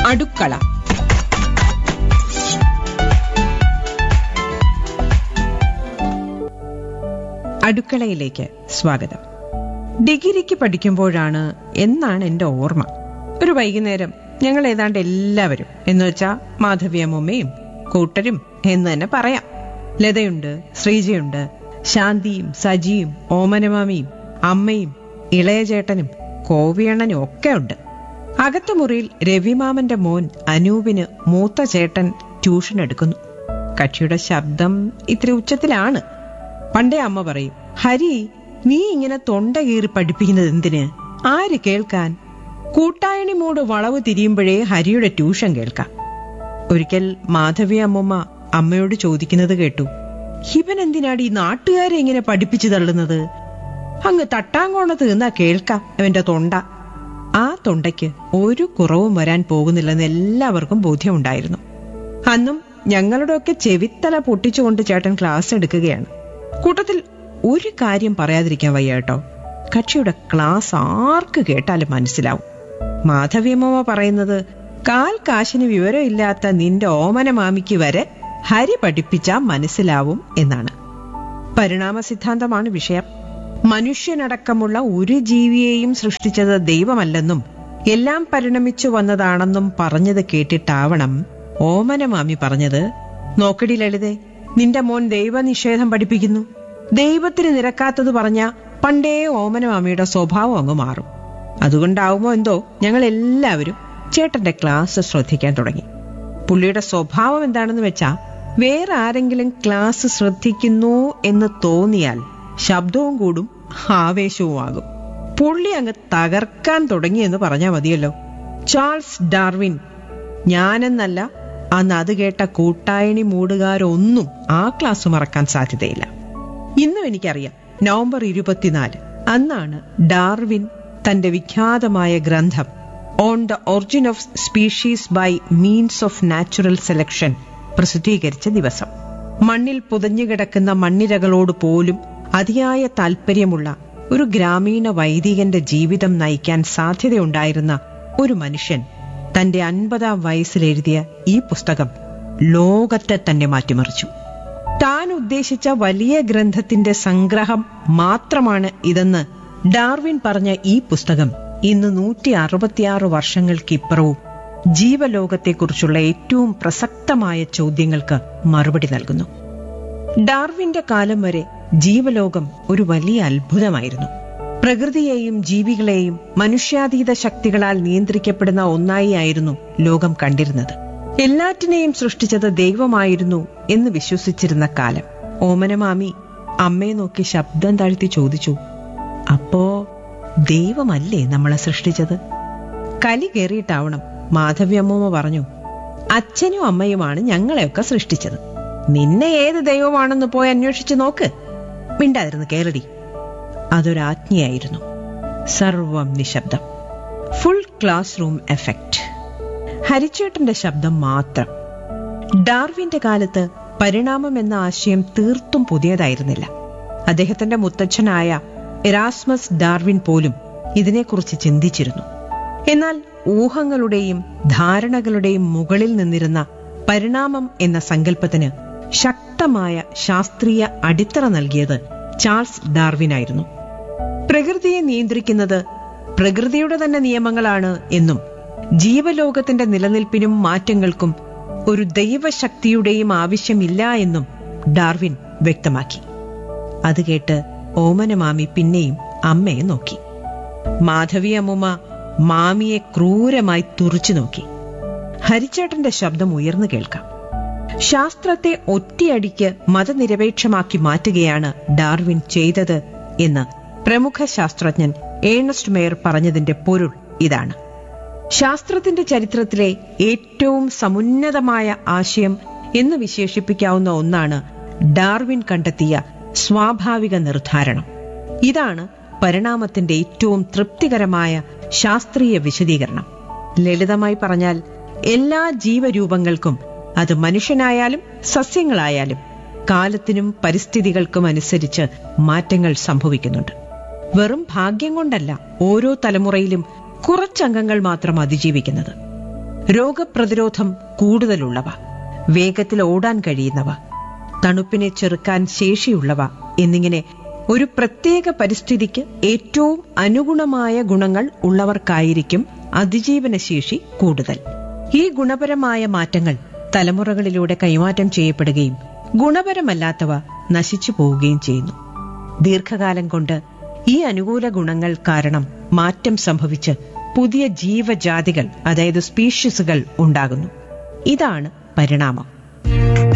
അടുക്കള അടുക്കളയിലേക്ക് സ്വാഗതം ഡിഗ്രിക്ക് പഠിക്കുമ്പോഴാണ് എന്നാണ് എന്റെ ഓർമ്മ ഒരു വൈകുന്നേരം ഞങ്ങൾ ഏതാണ്ട് എല്ലാവരും എന്ന് വെച്ചാ മാധവിയമ്മയും കൂട്ടരും എന്ന് തന്നെ പറയാം ലതയുണ്ട് ശ്രീജയുണ്ട് ശാന്തിയും സജിയും ഓമനമാമിയും അമ്മയും ഇളയചേട്ടനും കോവിയണ്ണനും ഒക്കെ ഉണ്ട് അകത്ത മുറിയിൽ രവിമാമന്റെ മോൻ അനൂപിന് മൂത്ത ചേട്ടൻ ട്യൂഷൻ എടുക്കുന്നു കക്ഷിയുടെ ശബ്ദം ഇത്തിരി ഉച്ചത്തിലാണ് പണ്ടേ അമ്മ പറയും ഹരി നീ ഇങ്ങനെ തൊണ്ട കീറി പഠിപ്പിക്കുന്നത് എന്തിന് ആര് കേൾക്കാൻ കൂട്ടായണി മൂട് വളവ് തിരിയുമ്പോഴേ ഹരിയുടെ ട്യൂഷൻ കേൾക്കാം ഒരിക്കൽ മാധവി അമ്മമ്മ അമ്മയോട് ചോദിക്കുന്നത് കേട്ടു ഇവൻ എന്തിനാടി ഈ നാട്ടുകാരെ ഇങ്ങനെ പഠിപ്പിച്ചു തള്ളുന്നത് അങ്ങ് തട്ടാങ്കോണത്ത് നിന്നാ കേൾക്കാം അവന്റെ തൊണ്ട ആ തൊണ്ടയ്ക്ക് ഒരു കുറവും വരാൻ പോകുന്നില്ലെന്ന് എല്ലാവർക്കും ബോധ്യമുണ്ടായിരുന്നു അന്നും ഞങ്ങളുടെയൊക്കെ ചെവിത്തല പൊട്ടിച്ചുകൊണ്ട് ചേട്ടൻ ക്ലാസ് എടുക്കുകയാണ് കൂട്ടത്തിൽ ഒരു കാര്യം പറയാതിരിക്കാൻ വയ്യ കേട്ടോ കക്ഷിയുടെ ക്ലാസ് ആർക്ക് കേട്ടാലും മനസ്സിലാവും മാധവിയമ്മ പറയുന്നത് കാൽ കാശിന് വിവരമില്ലാത്ത നിന്റെ ഓമന മാമിക്ക് വരെ ഹരി പഠിപ്പിച്ചാ മനസ്സിലാവും എന്നാണ് പരിണാമ സിദ്ധാന്തമാണ് വിഷയം മനുഷ്യനടക്കമുള്ള ഒരു ജീവിയെയും സൃഷ്ടിച്ചത് ദൈവമല്ലെന്നും എല്ലാം പരിണമിച്ചു വന്നതാണെന്നും പറഞ്ഞത് കേട്ടിട്ടാവണം ഓമനമാമി പറഞ്ഞത് നോക്കടി ലളിതേ നിന്റെ മോൻ ദൈവനിഷേധം പഠിപ്പിക്കുന്നു ദൈവത്തിന് നിരക്കാത്തത് പറഞ്ഞ പണ്ടേ ഓമനമാമിയുടെ സ്വഭാവം അങ്ങ് മാറും അതുകൊണ്ടാവുമോ എന്തോ ഞങ്ങൾ എല്ലാവരും ചേട്ടന്റെ ക്ലാസ് ശ്രദ്ധിക്കാൻ തുടങ്ങി പുള്ളിയുടെ സ്വഭാവം എന്താണെന്ന് വെച്ചാ വേറെ ആരെങ്കിലും ക്ലാസ് ശ്രദ്ധിക്കുന്നു എന്ന് തോന്നിയാൽ ശബ്ദവും കൂടും ആവേശവുമാകും പുള്ളി അങ്ങ് തകർക്കാൻ തുടങ്ങിയെന്ന് പറഞ്ഞാൽ മതിയല്ലോ ചാൾസ് ഡാർവിൻ ഞാനെന്നല്ല അന്ന് അത് കേട്ട കൂട്ടായണി മൂടുകാരൊന്നും ആ ക്ലാസ് മറക്കാൻ സാധ്യതയില്ല ഇന്നും എനിക്കറിയാം നവംബർ ഇരുപത്തിനാല് അന്നാണ് ഡാർവിൻ തന്റെ വിഖ്യാതമായ ഗ്രന്ഥം on the origin of species by means of natural selection പ്രസിദ്ധീകരിച്ച ദിവസം മണ്ണിൽ പുതഞ്ഞുകിടക്കുന്ന മണ്ണിരകളോട് പോലും അതിയായ താൽപ്പര്യമുള്ള ഒരു ഗ്രാമീണ വൈദികന്റെ ജീവിതം നയിക്കാൻ സാധ്യതയുണ്ടായിരുന്ന ഒരു മനുഷ്യൻ തന്റെ അൻപതാം വയസ്സിൽ എഴുതിയ ഈ പുസ്തകം ലോകത്തെ തന്നെ മാറ്റിമറിച്ചു താൻ ഉദ്ദേശിച്ച വലിയ ഗ്രന്ഥത്തിന്റെ സംഗ്രഹം മാത്രമാണ് ഇതെന്ന് ഡാർവിൻ പറഞ്ഞ ഈ പുസ്തകം ഇന്ന് നൂറ്റി അറുപത്തിയാറ് വർഷങ്ങൾക്കിപ്പുറവും ജീവലോകത്തെക്കുറിച്ചുള്ള ഏറ്റവും പ്രസക്തമായ ചോദ്യങ്ങൾക്ക് മറുപടി നൽകുന്നു ഡാർവിന്റെ കാലം വരെ ജീവലോകം ഒരു വലിയ അത്ഭുതമായിരുന്നു പ്രകൃതിയെയും ജീവികളെയും മനുഷ്യാതീത ശക്തികളാൽ നിയന്ത്രിക്കപ്പെടുന്ന ഒന്നായി ആയിരുന്നു ലോകം കണ്ടിരുന്നത് എല്ലാറ്റിനെയും സൃഷ്ടിച്ചത് ദൈവമായിരുന്നു എന്ന് വിശ്വസിച്ചിരുന്ന കാലം ഓമനമാമി അമ്മയെ നോക്കി ശബ്ദം താഴ്ത്തി ചോദിച്ചു അപ്പോ ദൈവമല്ലേ നമ്മളെ സൃഷ്ടിച്ചത് കലി കയറിയിട്ടാവണം മാധവ്യമ്മൂമ്മ പറഞ്ഞു അച്ഛനും അമ്മയുമാണ് ഞങ്ങളെയൊക്കെ സൃഷ്ടിച്ചത് നിന്നെ ഏത് ദൈവമാണെന്ന് പോയി അന്വേഷിച്ചു നോക്ക് മിണ്ടാതിരുന്ന് കേരടി അതൊരാജ്ഞയായിരുന്നു സർവം നിശബ്ദം ഫുൾ ക്ലാസ് റൂം എഫക്റ്റ് ഹരിച്ചേട്ടന്റെ ശബ്ദം മാത്രം ഡാർവിന്റെ കാലത്ത് പരിണാമം എന്ന ആശയം തീർത്തും പുതിയതായിരുന്നില്ല അദ്ദേഹത്തിന്റെ മുത്തച്ഛനായ എറാസ്മസ് ഡാർവിൻ പോലും ഇതിനെക്കുറിച്ച് ചിന്തിച്ചിരുന്നു എന്നാൽ ഊഹങ്ങളുടെയും ധാരണകളുടെയും മുകളിൽ നിന്നിരുന്ന പരിണാമം എന്ന സങ്കല്പത്തിന് ശക്തമായ ശാസ്ത്രീയ അടിത്തറ നൽകിയത് ചാൾസ് ഡാർവിനായിരുന്നു പ്രകൃതിയെ നിയന്ത്രിക്കുന്നത് പ്രകൃതിയുടെ തന്നെ നിയമങ്ങളാണ് എന്നും ജീവലോകത്തിന്റെ നിലനിൽപ്പിനും മാറ്റങ്ങൾക്കും ഒരു ദൈവശക്തിയുടെയും ആവശ്യമില്ല എന്നും ഡാർവിൻ വ്യക്തമാക്കി അത് കേട്ട് ഓമനമാമി പിന്നെയും അമ്മയെ നോക്കി മാധവി അമ്മുമ്മ മാമിയെ ക്രൂരമായി തുറച്ചു നോക്കി ഹരിച്ചേട്ടന്റെ ശബ്ദം ഉയർന്നു കേൾക്കാം ശാസ്ത്രത്തെ ഒറ്റയടിക്ക് മതനിരപേക്ഷമാക്കി മാറ്റുകയാണ് ഡാർവിൻ ചെയ്തത് എന്ന് പ്രമുഖ ശാസ്ത്രജ്ഞൻ ഏണസ്റ്റ് മേയർ പറഞ്ഞതിന്റെ പൊരുൾ ഇതാണ് ശാസ്ത്രത്തിന്റെ ചരിത്രത്തിലെ ഏറ്റവും സമുന്നതമായ ആശയം എന്ന് വിശേഷിപ്പിക്കാവുന്ന ഒന്നാണ് ഡാർവിൻ കണ്ടെത്തിയ സ്വാഭാവിക നിർദ്ധാരണം ഇതാണ് പരിണാമത്തിന്റെ ഏറ്റവും തൃപ്തികരമായ ശാസ്ത്രീയ വിശദീകരണം ലളിതമായി പറഞ്ഞാൽ എല്ലാ ജീവരൂപങ്ങൾക്കും അത് മനുഷ്യനായാലും സസ്യങ്ങളായാലും കാലത്തിനും പരിസ്ഥിതികൾക്കും അനുസരിച്ച് മാറ്റങ്ങൾ സംഭവിക്കുന്നുണ്ട് വെറും ഭാഗ്യം കൊണ്ടല്ല ഓരോ തലമുറയിലും കുറച്ചംഗങ്ങൾ മാത്രം അതിജീവിക്കുന്നത് രോഗപ്രതിരോധം കൂടുതലുള്ളവ വേഗത്തിൽ ഓടാൻ കഴിയുന്നവ തണുപ്പിനെ ചെറുക്കാൻ ശേഷിയുള്ളവ എന്നിങ്ങനെ ഒരു പ്രത്യേക പരിസ്ഥിതിക്ക് ഏറ്റവും അനുഗുണമായ ഗുണങ്ങൾ ഉള്ളവർക്കായിരിക്കും അതിജീവനശേഷി കൂടുതൽ ഈ ഗുണപരമായ മാറ്റങ്ങൾ തലമുറകളിലൂടെ കൈമാറ്റം ചെയ്യപ്പെടുകയും ഗുണപരമല്ലാത്തവ നശിച്ചു പോവുകയും ചെയ്യുന്നു ദീർഘകാലം കൊണ്ട് ഈ അനുകൂല ഗുണങ്ങൾ കാരണം മാറ്റം സംഭവിച്ച് പുതിയ ജീവജാതികൾ അതായത് സ്പീഷ്യസുകൾ ഉണ്ടാകുന്നു ഇതാണ് പരിണാമം